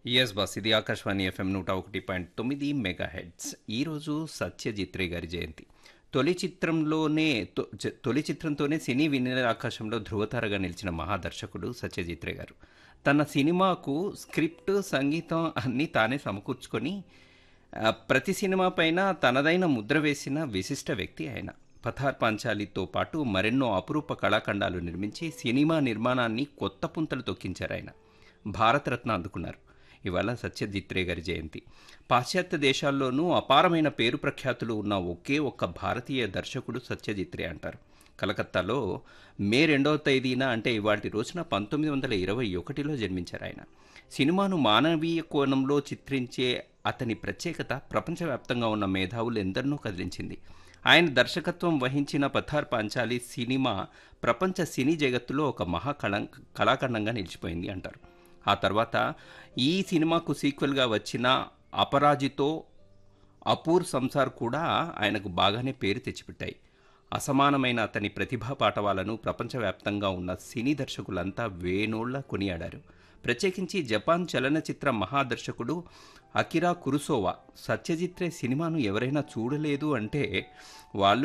yes boss ఇది Akashvani FM నూట ఒకటి పాయింట్ తొమ్మిది మెగా హెడ్స్ ఈరోజు సత్యజిత్ రే గారి జయంతి తొలి చిత్రంలోనే తొ- చ- తొలి చిత్రంతోనే సినీ వినీల ఆకాశంలో ధృవతారగా నిలిచిన మహాదర్శకుడు సత్యజిత్ రే గారు తన సినిమాకు స్క్రిప్ట్ సంగీతం అన్నీ తానే సమకూర్చుకొని ఆ, ప్రతి సినిమా పైన తనదైన ముద్ర వేసిన విశిష్ట వ్యక్తి ఆయన పథార్ పాంచాలితో పాటు మరెన్నో అపురూప కళాఖండాలు నిర్మించి సినిమా నిర్మాణాన్ని కొత్త పుంతలు తొక్కించారు ఆయన భారతరత్న అందుకున్నారు ఇవాళ సత్యజిత్ రే గారి జయంతి పాశ్చాత్య దేశాల్లోనూ అపారమైన పేరు ప్రఖ్యాతులు ఉన్న ఒకే ఒక్క భారతీయ దర్శకుడు సత్యజిత్ రే అంటారు కలకత్తాలో మే రెండవ తేదీన అంటే ఇవాటి రోజున పంతొమ్మిది వందల ఇరవై ఒకటిలో జన్మించారు ఆయన సినిమాను మానవీయ కోణంలో చిత్రించే అతని ప్రత్యేకత ప్రపంచవ్యాప్తంగా ఉన్న మేధావులు ఎందరినో కదిలించింది ఆయన దర్శకత్వం వహించిన పథార్ పాంచాలి సినిమా ప్రపంచ సినీ జగత్తులో ఒక మహాకళం కళాఖండంగా నిలిచిపోయింది అంటారు ఆ తర్వాత ఈ సినిమాకు సీక్వెల్గా వచ్చిన అపరాజితో అపూర్ సంసార్ కూడా ఆయనకు బాగానే పేరు తెచ్చిపెట్టాయి అసమానమైన అతని ప్రతిభా పాటవాలను ప్రపంచవ్యాప్తంగా ఉన్న సినీ దర్శకులంతా వేనోళ్ల కొనియాడారు ప్రత్యేకించి జపాన్ చలనచిత్ర మహాదర్శకుడు అకిరా కురుసోవా సత్యజిత్ రే సినిమాను ఎవరైనా చూడలేదు అంటే వాళ్ళు